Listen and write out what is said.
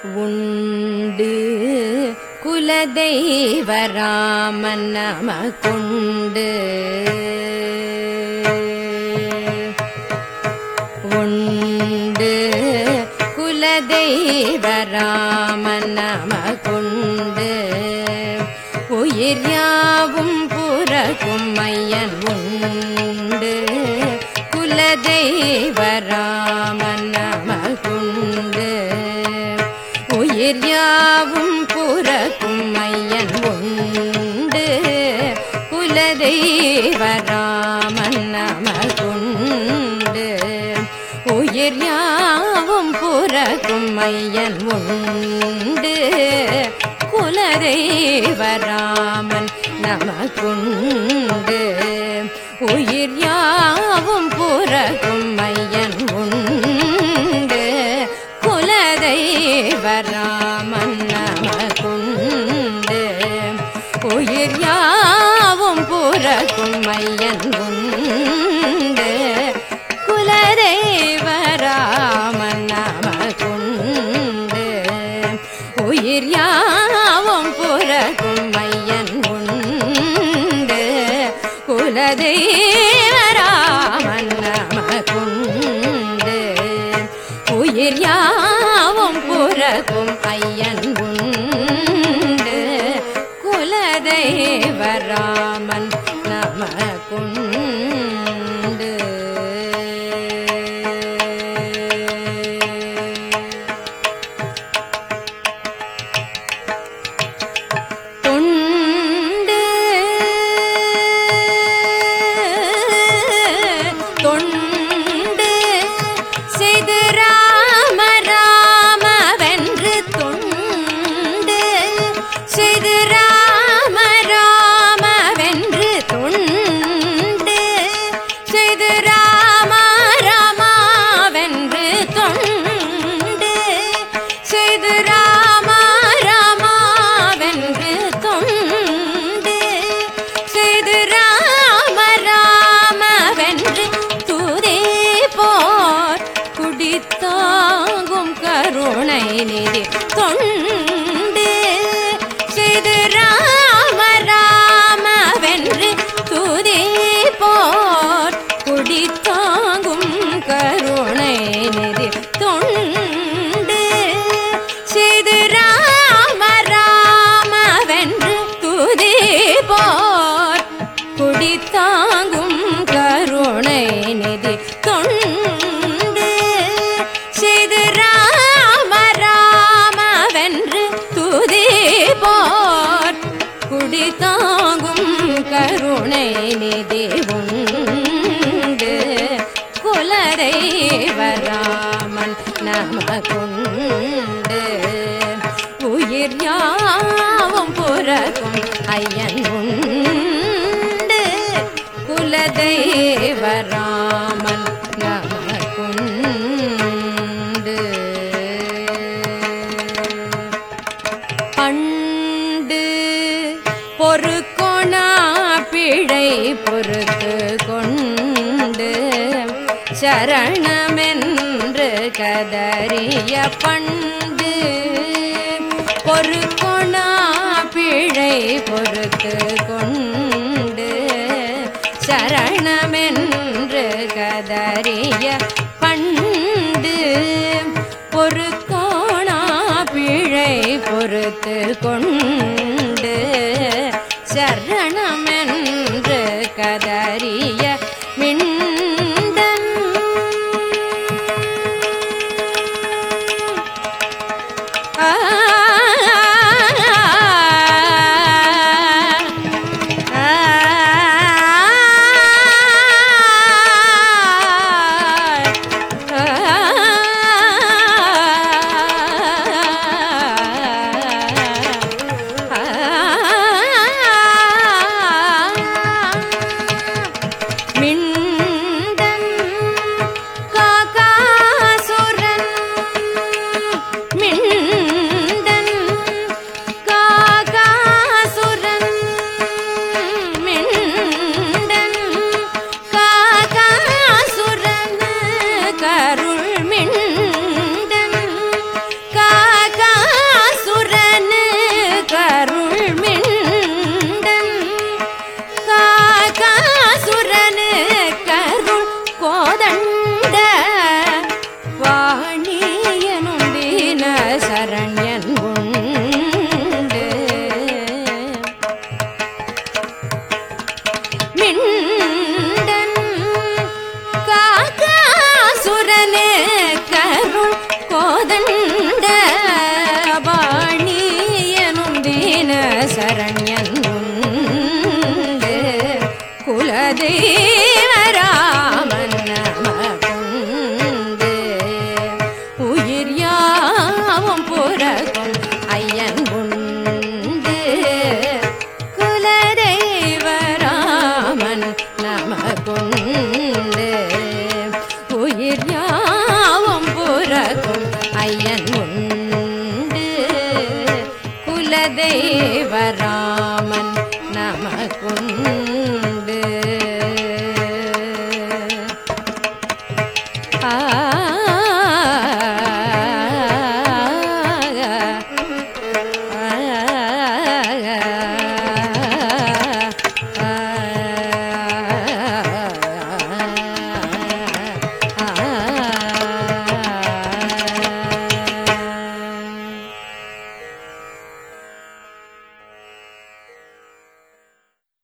உண்டு குலதெய்வராமன் நம கொண்டு உண்டு குலதெய்வராமன் நம கொண்டு உயிர் யாவும் புறக்கும் மையன் உண்டு குலதெய்வராமன் நம கொண்டு உயிர் யாவும் புறக்கும் மையன் உண்டு குலதெய்வராமன் நம கொண்டு உயிர் யாவும் புறக்கும் மையன் உண்டு குலதெய்வராமன் நம கொண்டு உயிர் யாவும் புறக்கும் மையன் உண்டு குலதெய்வராமன் நம கொண்டு உயிர் யாவும் புறக்கும் மையன் உண்டு குலதெய்வராமன் நம கொண்டு உயிர் யாவும் புறக்கும் மையன் உண்டு குலதெய்வராமன் நம கொண்டு உயிர் யாவும் புறக்கும் ஐயன் உண்டு குலதெய்வராமன் நம கொண்டு தொண்டு தொண்டு செய்து ராம ராமவென்று தொண்டு செய்து ராம ராமவென்று தொண்டு செய்து ராம ராமவென்று தொண்டு செய்து ராம ராமவென்று தொண்டு செய்து ராம ராமவென்று துதி போர் குடித்தாங்கும் கருணை நிதி தொண்டு செய்து ராம ராமவென்று துதி போர் குடித்தாங்கும் கருணை நிதி தொண்டு செய்து ராம ராமவென்று துதி போர் குடித்தாங்கும் கருணை நிதி தொண்டு செய்து ராம ராமவென்று துதி போர் குடித்தாங்கும் கருணை நிதி உண்டு குலதெய்வராமன் நம கொண்டு உயிர் யாவும் புறக்கும் ஐயன் உண்டு குலதெய்வராமன் நம கொண்டு பண்டு பொறுக்கொணா பிழை பொறுத்து கொண்டு சரணமென்று கதறிய பண்டு பொறுக்கொணா பிழை பொறுத்து கொண்டு சரணமென்று கதறிய பண்டு பொறுக்கோணா பிழை பொறுத்து கொண்டு சரணமென்று கதறிய மிண்டன் ஆ ஆ கோலனே கருள் கோதண்ட பாணி எனும் தீன சரண்யன் உண்டு குலதேவராமன் நமக்குண்டு உயிர் யாவும் புறக்கும் ஐயன் உண்டு குலதெய்வராமன் நமக்குண்டு உயிர் யாவும் புறக்கும் ஐயன் உண்டு குலதெய்வராமன் நமக்குண்டு